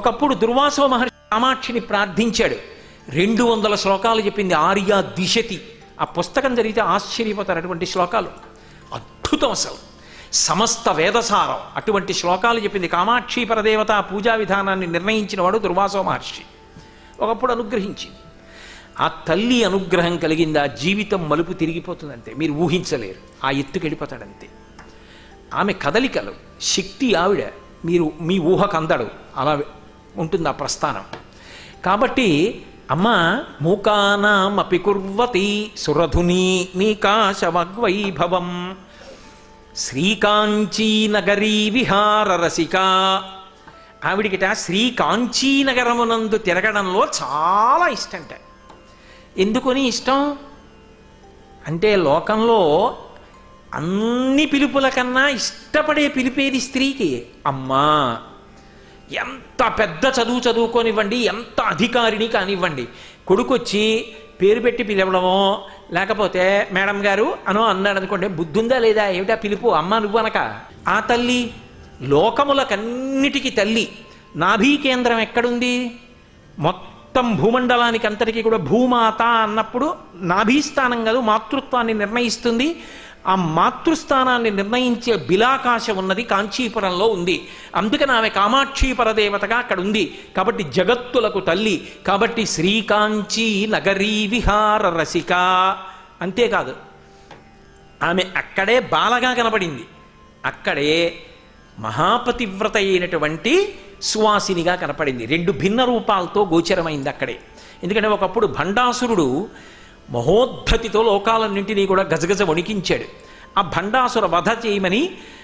ఒకప్పుడు దుర్వాసవ మహర్షి కామాక్షిని ప్రార్థించాడు రెండు వందల శ్లోకాలు చెప్పింది ఆర్య దిశతి ఆ పుస్తకం జరిగితే ఆశ్చర్యపోతారు అటువంటి శ్లోకాలు అద్భుతం అసలు సమస్త వేదసారం అటువంటి శ్లోకాలు చెప్పింది కామాక్షి పరదేవత పూజా విధానాన్ని నిర్ణయించిన వాడు దుర్వాసవ మహర్షి ఒకప్పుడు అనుగ్రహించింది ఆ తల్లి అనుగ్రహం కలిగింది ఆ జీవితం మలుపు తిరిగిపోతుందంతే మీరు ఊహించలేరు ఆ ఎత్తుకు వెళ్ళిపోతాడంతే ఆమె కదలికలు శక్తి ఆవిడ మీరు మీ ఊహకు అందడు అలా ఉంటుంది ఆ ప్రస్థానం కాబట్టి అమ్మ మూకానామపి కుర్వతి సురధుని నీకాశవగ్వైభవం శ్రీకాంచీ నగరీ విహార రసిక ఆవిడికిట శ్రీకాంచీ నగరమునందు తిరగడంలో చాలా ఇష్టంట ఎందుకని ఇష్టం అంటే లోకంలో అన్ని పిలుపుల కన్నా ఇష్టపడే పిలిపేది స్త్రీకి అమ్మా ఎంత పెద్ద చదువు చదువుకోనివ్వండి ఎంత అధికారిని కానివ్వండి కొడుకొచ్చి పేరు పెట్టి పిలవడమో లేకపోతే మేడం గారు అనో అన్నాడు అనుకోండి బుద్ధుందా లేదా ఏమిటా పిలుపు అమ్మ నువ్వు అనక ఆ తల్లి లోకములకన్నిటికీ తల్లి నాభీ కేంద్రం ఎక్కడుంది మొత్తం భూమండలానికి అంతటికీ కూడా భూమాత అన్నప్పుడు నాభీస్థానం కాదు మాతృత్వాన్ని నిర్ణయిస్తుంది ఆ మాతృస్థానాన్ని నిర్ణయించే బిలాకాశం ఉన్నది కాంచీపురంలో ఉంది అందుకని ఆమె కామాక్షి పరదేవతగా అక్కడ ఉంది కాబట్టి జగత్తులకు తల్లి కాబట్టి శ్రీకాంచీ నగరీ విహార రసిక అంతేకాదు ఆమె అక్కడే బాలగా కనపడింది అక్కడే మహాపతివ్రత అయినటువంటి సువాసినిగా కనపడింది రెండు భిన్న రూపాలతో గోచరమైంది అక్కడే ఎందుకంటే ఒకప్పుడు భండాసురుడు మహోద్ధతితో లోకాలన్నింటినీ కూడా గజగజ వణికించాడు ఆ భండాసుర వధ చేయమని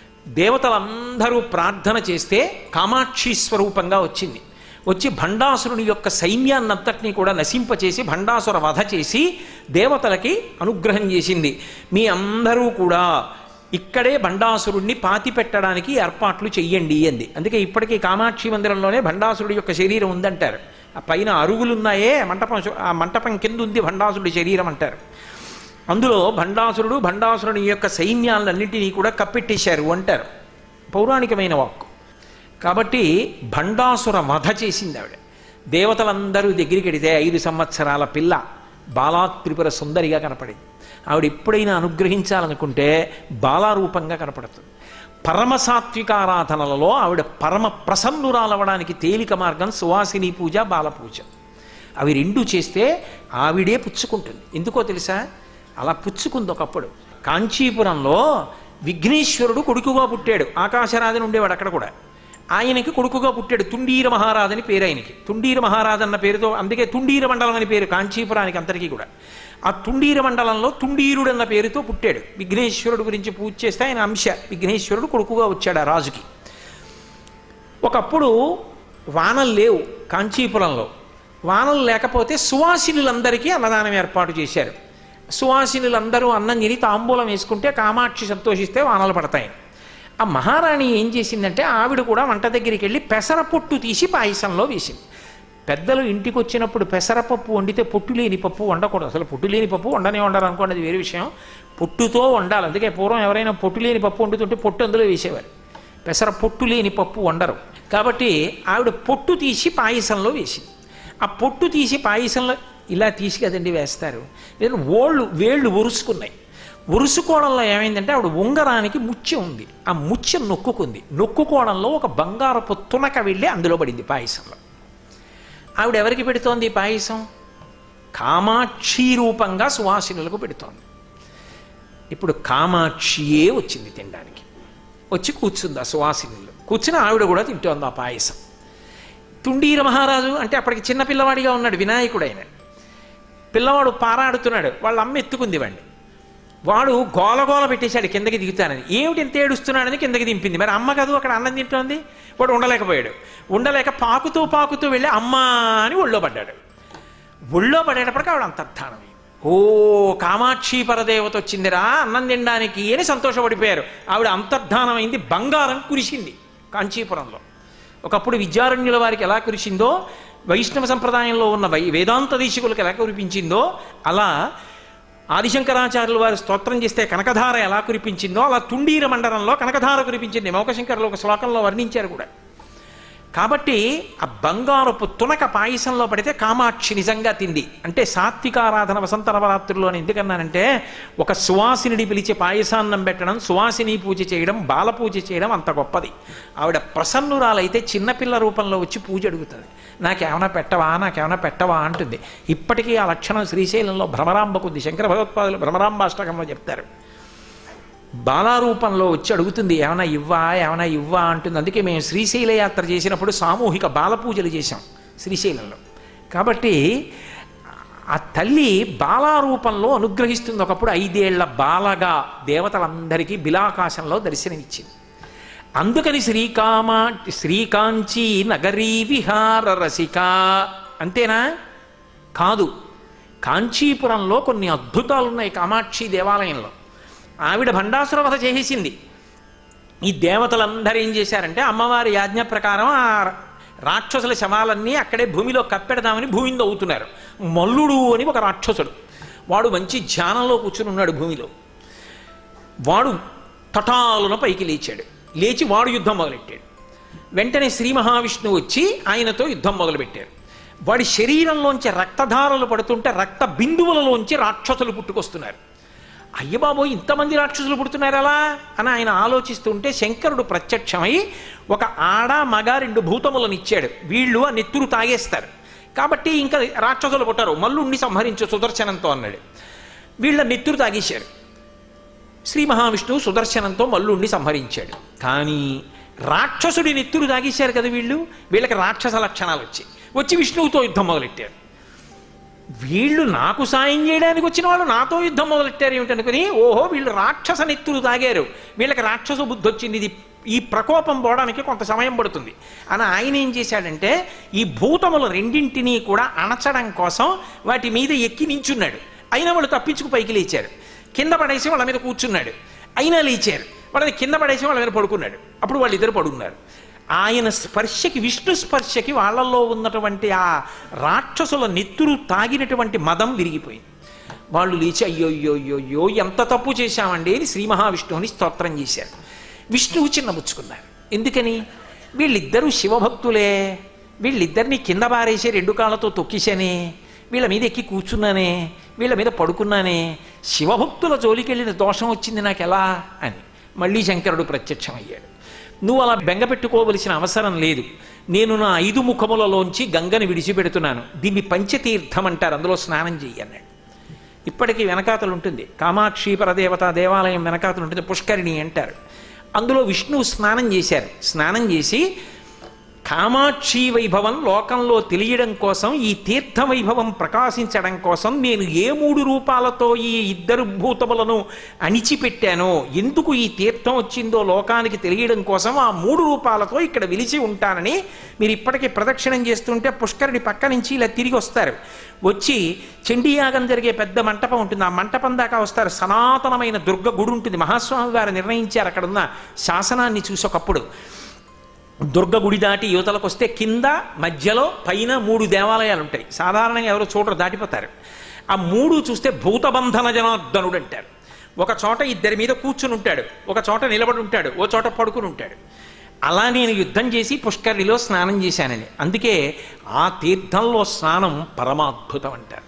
దేవతలందరూ ప్రార్థన చేస్తే కామాక్షి స్వరూపంగా వచ్చింది వచ్చి భండాసురుని యొక్క సైన్యాన్నంతటినీ కూడా నశింపచేసి భండాసుర వధ చేసి దేవతలకి అనుగ్రహం చేసింది మీ అందరూ కూడా ఇక్కడే భండాసురుణ్ణి పాతి పెట్టడానికి ఏర్పాట్లు చెయ్యండి అంది అందుకే ఇప్పటికీ కామాక్షి మందిరంలోనే భండాసురుడి యొక్క శరీరం ఉందంటారు ఆ పైన అరుగులున్నాయే మంటపం ఆ మంటపం కింద ఉంది భండాసురుడి శరీరం అంటారు అందులో భండాసురుడు భండాసురుని యొక్క సైన్యాలన్నింటినీ కూడా కప్పెట్టేశారు అంటారు పౌరాణికమైన వాక్కు కాబట్టి భండాసుర వధ చేసింది ఆవిడ దేవతలందరూ దగ్గరికి వెడితే ఐదు సంవత్సరాల పిల్ల బాలా త్రిపుర సుందరిగా కనపడింది ఆవిడ ఎప్పుడైనా అనుగ్రహించాలనుకుంటే బాలారూపంగా కనపడుతుంది పరమ సాత్వికారాధనలలో ఆవిడ పరమ ప్రసన్నురాలవడానికి తేలిక మార్గం సువాసిని పూజ బాల పూజ అవి రెండు చేస్తే ఆవిడే పుచ్చుకుంటుంది ఎందుకో తెలుసా అలా పుచ్చుకుంది ఒకప్పుడు కాంచీపురంలో విఘ్నేశ్వరుడు కొడుకుగా పుట్టాడు ఆకాశరాజని ఉండేవాడు అక్కడ కూడా ఆయనకి కొడుకుగా పుట్టాడు తుండీర మహారాజు అని పేరు ఆయనకి తుండీర మహారాజు అన్న పేరుతో అందుకే తుండీర మండలం అని పేరు కాంచీపురానికి అంతటికీ కూడా ఆ తుండీర మండలంలో తుండీరుడు అన్న పేరుతో పుట్టాడు విఘ్నేశ్వరుడు గురించి పూజ చేస్తే ఆయన అంశ విఘ్నేశ్వరుడు కొడుకుగా వచ్చాడు ఆ రాజుకి ఒకప్పుడు వానలు లేవు కాంచీపురంలో వానలు లేకపోతే సువాసినులందరికీ అన్నదానం ఏర్పాటు చేశారు సువాసినులందరూ అన్నం తిని తాంబూలం వేసుకుంటే కామాక్షి సంతోషిస్తే వానలు పడతాయి ఆ మహారాణి ఏం చేసిందంటే ఆవిడ కూడా వంట దగ్గరికి వెళ్ళి పెసరపొట్టు తీసి పాయసంలో వేసింది పెద్దలు ఇంటికి వచ్చినప్పుడు పెసరపప్పు వండితే పొట్టు లేని పప్పు వండకూడదు అసలు పొట్టు లేని పప్పు వండనే వండాలి అనుకోండి అది వేరే విషయం పొట్టుతో వండాలి అందుకే పూర్వం ఎవరైనా పొట్టు లేని పప్పు వండుతుంటే పొట్టు అందులో వేసేవారు పెసర పొట్టు లేని పప్పు వండరు కాబట్టి ఆవిడ పొట్టు తీసి పాయసంలో వేసింది ఆ పొట్టు తీసి పాయసంలో ఇలా తీసి కదండి వేస్తారు నేను ఓళ్ళు వేళ్ళు ఒరుసుకున్నాయి ఒరుసుకోవడంలో ఏమైందంటే ఆవిడ ఉంగరానికి ముత్యం ఉంది ఆ ముత్యం నొక్కుకుంది నొక్కుకోవడంలో ఒక బంగారపు తునక వెళ్ళి అందులో పడింది పాయసంలో ఆవిడ ఎవరికి పెడుతోంది ఈ పాయసం కామాక్షి రూపంగా సువాసినులకు పెడుతోంది ఇప్పుడు కామాక్షియే వచ్చింది తినడానికి వచ్చి కూర్చుంది ఆ సువాసినులు కూర్చుని ఆవిడ కూడా తింటోంది ఆ పాయసం తుండీర మహారాజు అంటే అప్పటికి చిన్న పిల్లవాడిగా ఉన్నాడు వినాయకుడు ఆయన పిల్లవాడు పారాడుతున్నాడు వాళ్ళ అమ్మ ఎత్తుకుంది వాడిని వాడు గోలగోల పెట్టేశాడు కిందకి దిగుతానని ఏమిటి ఎంత ఏడుస్తున్నాడని కిందకి దింపింది మరి అమ్మ కాదు అక్కడ అన్నం తింటోంది వాడు ఉండలేకపోయాడు ఉండలేక పాకుతూ పాకుతూ వెళ్ళి అమ్మా అని ఒళ్ళో పడ్డాడు ఒళ్ళో పడేటప్పటికి ఆవిడ అంతర్ధానమైంది ఓ కామాక్షి పరదేవత వచ్చిందిరా అన్నం తినడానికి అని సంతోషపడిపోయారు ఆవిడ అంతర్ధానమైంది బంగారం కురిసింది కాంచీపురంలో ఒకప్పుడు విద్యారణ్యుల వారికి ఎలా కురిసిందో వైష్ణవ సంప్రదాయంలో ఉన్న వై వేదాంత దీశకులకు ఎలా కురిపించిందో అలా ఆదిశంకరాచార్యుల వారు స్తోత్రం చేస్తే కనకధార ఎలా కురిపించిందో అలా తుండీర మండలంలో కనకధార కురిపించింది మౌకశంకర్లు ఒక శ్లోకంలో వర్ణించారు కూడా కాబట్టి ఆ బంగారపు తునక పాయసంలో పడితే కామాక్షి నిజంగా తింది అంటే సాత్వికారాధన వసంత నవరాత్రుల్లో అని ఎందుకన్నానంటే ఒక సువాసినిడి పిలిచి పాయసాన్నం పెట్టడం సువాసిని పూజ చేయడం బాల పూజ చేయడం అంత గొప్పది ఆవిడ ప్రసన్నురాలైతే చిన్నపిల్ల రూపంలో వచ్చి పూజ అడుగుతుంది నాకేమైనా పెట్టవా నాకేమైనా పెట్టవా అంటుంది ఇప్పటికీ ఆ లక్షణం శ్రీశైలంలో భ్రమరాంబకుంది శంకర భగవత్పాదులు భ్రమరాంబాష్టకంలో చెప్తారు బాలారూపంలో వచ్చి అడుగుతుంది ఏమైనా ఇవ్వా ఏమైనా ఇవ్వా అంటుంది అందుకే మేము శ్రీశైల యాత్ర చేసినప్పుడు సామూహిక బాల పూజలు చేశాం శ్రీశైలంలో కాబట్టి ఆ తల్లి బాలారూపంలో అనుగ్రహిస్తుంది ఒకప్పుడు ఐదేళ్ల బాలగా దేవతలందరికీ బిలాకాశంలో దర్శనమిచ్చింది అందుకని శ్రీకామ శ్రీకాంచీ నగరీ విహార రసిక అంతేనా కాదు కాంచీపురంలో కొన్ని అద్భుతాలు ఉన్నాయి కామాక్షి దేవాలయంలో ఆవిడ భండాసుర వధ చేసేసింది ఈ దేవతలందరూ ఏం చేశారంటే అమ్మవారి యాజ్ఞ ప్రకారం ఆ రాక్షసుల శవాలన్నీ అక్కడే భూమిలో కప్పెడదామని భూమిని అవుతున్నారు మల్లుడు అని ఒక రాక్షసుడు వాడు మంచి ధ్యానంలో కూర్చుని ఉన్నాడు భూమిలో వాడు తటాలున పైకి లేచాడు లేచి వాడు యుద్ధం మొదలెట్టాడు వెంటనే శ్రీ మహావిష్ణువు వచ్చి ఆయనతో యుద్ధం మొదలుపెట్టారు వాడి శరీరంలోంచి రక్తధారలు పడుతుంటే రక్త బిందువులలోంచి రాక్షసులు పుట్టుకొస్తున్నారు అయ్య బాబోయ్ ఇంతమంది రాక్షసులు పుడుతున్నారు అలా అని ఆయన ఆలోచిస్తుంటే శంకరుడు ప్రత్యక్షమై ఒక ఆడ మగ రెండు భూతములను ఇచ్చాడు వీళ్ళు ఆ నెత్తురు తాగేస్తారు కాబట్టి ఇంకా రాక్షసులు పుట్టారు మల్లుండి సంహరించు సుదర్శనంతో అన్నాడు వీళ్ళ నెత్తురు తాగేశారు శ్రీ మహావిష్ణువు సుదర్శనంతో మల్లుండి సంహరించాడు కానీ రాక్షసుడి నెత్తురు తాగేశారు కదా వీళ్ళు వీళ్ళకి రాక్షస లక్షణాలు వచ్చాయి వచ్చి విష్ణువుతో యుద్ధం మొదలెట్టారు వీళ్ళు నాకు సాయం చేయడానికి వచ్చిన వాళ్ళు నాతో యుద్ధం మొదలెట్టారు ఏమిటనుకుని ఓహో వీళ్ళు రాక్షస నెత్తులు తాగారు వీళ్ళకి రాక్షస బుద్ధి వచ్చింది ఇది ఈ ప్రకోపం పోవడానికి కొంత సమయం పడుతుంది అని ఆయన ఏం చేశాడంటే ఈ భూతముల రెండింటినీ కూడా అణచడం కోసం వాటి మీద ఎక్కి నించున్నాడు అయినా వాళ్ళు తప్పించుకు పైకి లేచారు కింద పడేసి వాళ్ళ మీద కూర్చున్నాడు అయినా లేచారు వాళ్ళని కింద పడేసి వాళ్ళ మీద పడుకున్నాడు అప్పుడు వాళ్ళిద్దరు పడుకున్నారు ఆయన స్పర్శకి విష్ణు స్పర్శకి వాళ్ళల్లో ఉన్నటువంటి ఆ రాక్షసుల నెత్తురు తాగినటువంటి మదం విరిగిపోయింది వాళ్ళు లేచి అయ్యో అయ్యో అయ్యో అయ్యో ఎంత తప్పు చేశామండి అని శ్రీ మహావిష్ణువుని స్తోత్రం చేశారు విష్ణువు చిన్నబుచ్చుకున్నారు ఎందుకని వీళ్ళిద్దరూ శివభక్తులే వీళ్ళిద్దరిని కింద బారేసి రెండు కాళ్ళతో తొక్కిశానే వీళ్ళ మీద ఎక్కి కూర్చున్నానే వీళ్ళ మీద పడుకున్నానే శివభక్తుల జోలికెళ్ళిన దోషం వచ్చింది నాకు ఎలా అని మళ్ళీ శంకరుడు ప్రత్యక్షమయ్యాడు నువ్వు అలా బెంగ పెట్టుకోవలసిన అవసరం లేదు నేను నా ఐదు ముఖములలోంచి గంగని విడిచిపెడుతున్నాను దీన్ని పంచతీర్థం అంటారు అందులో స్నానం చెయ్యి అన్నాడు ఇప్పటికీ వెనకాతలు ఉంటుంది కామాక్షి పరదేవత దేవాలయం వెనకాతలు ఉంటుంది పుష్కరిణి అంటారు అందులో విష్ణువు స్నానం చేశారు స్నానం చేసి కామాక్షి వైభవం లోకంలో తెలియడం కోసం ఈ తీర్థ వైభవం ప్రకాశించడం కోసం నేను ఏ మూడు రూపాలతో ఈ ఇద్దరు భూతములను అణిచిపెట్టానో ఎందుకు ఈ తీర్థం వచ్చిందో లోకానికి తెలియడం కోసం ఆ మూడు రూపాలతో ఇక్కడ విలిచి ఉంటానని మీరు ఇప్పటికీ ప్రదక్షిణం చేస్తుంటే పుష్కరుడి పక్క నుంచి ఇలా తిరిగి వస్తారు వచ్చి చండీయాగం జరిగే పెద్ద మంటపం ఉంటుంది ఆ మంటపం దాకా వస్తారు సనాతనమైన దుర్గ గుడి ఉంటుంది మహాస్వామి వారు నిర్ణయించారు అక్కడ ఉన్న శాసనాన్ని చూసి ఒకప్పుడు దుర్గ గుడి దాటి యువతలకు వస్తే కింద మధ్యలో పైన మూడు దేవాలయాలు ఉంటాయి సాధారణంగా ఎవరు చూడరు దాటిపోతారు ఆ మూడు చూస్తే భూతబంధన జనార్దనుడు అంటారు ఒక చోట ఇద్దరి మీద కూర్చుని ఉంటాడు ఒక చోట నిలబడి ఉంటాడు ఓ చోట పడుకుని ఉంటాడు అలా నేను యుద్ధం చేసి పుష్కరిణిలో స్నానం చేశానని అందుకే ఆ తీర్థంలో స్నానం పరమాద్భుతం అంటారు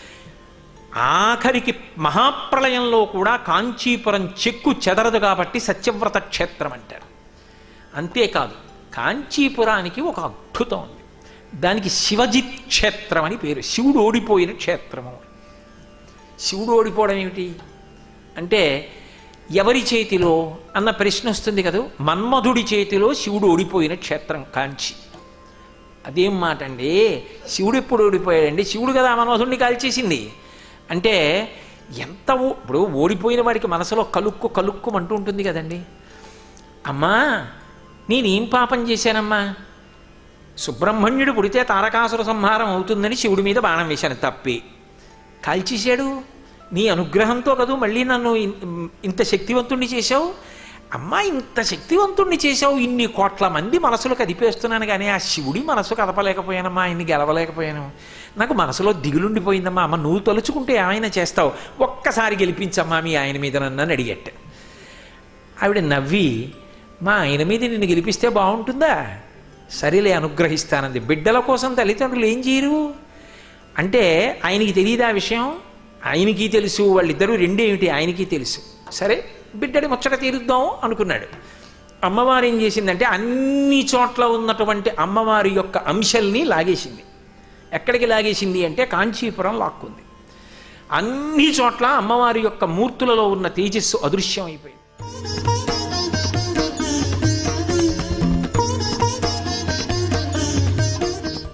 ఆఖరికి మహాప్రళయంలో కూడా కాంచీపురం చెక్కు చెదరదు కాబట్టి సత్యవ్రత క్షేత్రం అంటారు అంతేకాదు కాంచీపురానికి ఒక అద్భుతం ఉంది దానికి శివజిత్ క్షేత్రం అని పేరు శివుడు ఓడిపోయిన క్షేత్రము శివుడు ఓడిపోవడం ఏమిటి అంటే ఎవరి చేతిలో అన్న ప్రశ్న వస్తుంది కదా మన్మధుడి చేతిలో శివుడు ఓడిపోయిన క్షేత్రం కాంచి అదేం మాట అండి శివుడు ఎప్పుడు ఓడిపోయాడండి శివుడు కదా మన్మధుడిని కాల్చేసింది అంటే ఎంత ఓ- ఇప్పుడు ఓడిపోయిన వాడికి మనసులో కలుక్కు కలుక్కు అంటూ ఉంటుంది కదండి అమ్మా నేనేం పాపం చేశానమ్మా సుబ్రహ్మణ్యుడు పుడితే తారకాసుర సంహారం అవుతుందని శివుడి మీద బాణం వేశాను తప్పి కాల్చేశాడు నీ అనుగ్రహంతో కదూ మళ్ళీ నన్ను ఇన్- ఇంత శక్తివంతుణ్ణి చేశావు అమ్మా ఇంత శక్తివంతుణ్ణి చేశావు ఇన్ని కోట్ల మంది మనసులు కదిపేస్తున్నాను కానీ ఆ శివుడి మనసు కదపలేకపోయానమ్మా ఆయన్ని గెలవలేకపోయాను నాకు మనసులో దిగులుండిపోయిందమ్మా అమ్మ నువ్వు తలుచుకుంటే ఏమైనా చేస్తావు ఒక్కసారి గెలిపించమ్మా మీ ఆయన మీద నన్ను అడిగట్టు ఆవిడ నవ్వి మా ఆయన మీద నిన్ను గెలిపిస్తే బాగుంటుందా సరేలే అనుగ్రహిస్తానంది బిడ్డల కోసం తల్లిదండ్రులు ఏం చేయరు అంటే ఆయనకి తెలియదా విషయం ఆయనకి తెలుసు వాళ్ళిద్దరూ రెండేమిటి ఆయనకి తెలుసు సరే బిడ్డడి ముచ్చట తీరుద్దాం అనుకున్నాడు అమ్మవారు ఏం చేసిందంటే అన్ని చోట్ల ఉన్నటువంటి అమ్మవారి యొక్క అంశల్ని లాగేసింది ఎక్కడికి లాగేసింది అంటే కాంచీపురం లాక్కుంది అన్ని చోట్ల అమ్మవారి యొక్క మూర్తులలో ఉన్న తేజస్సు అదృశ్యం అయిపోయింది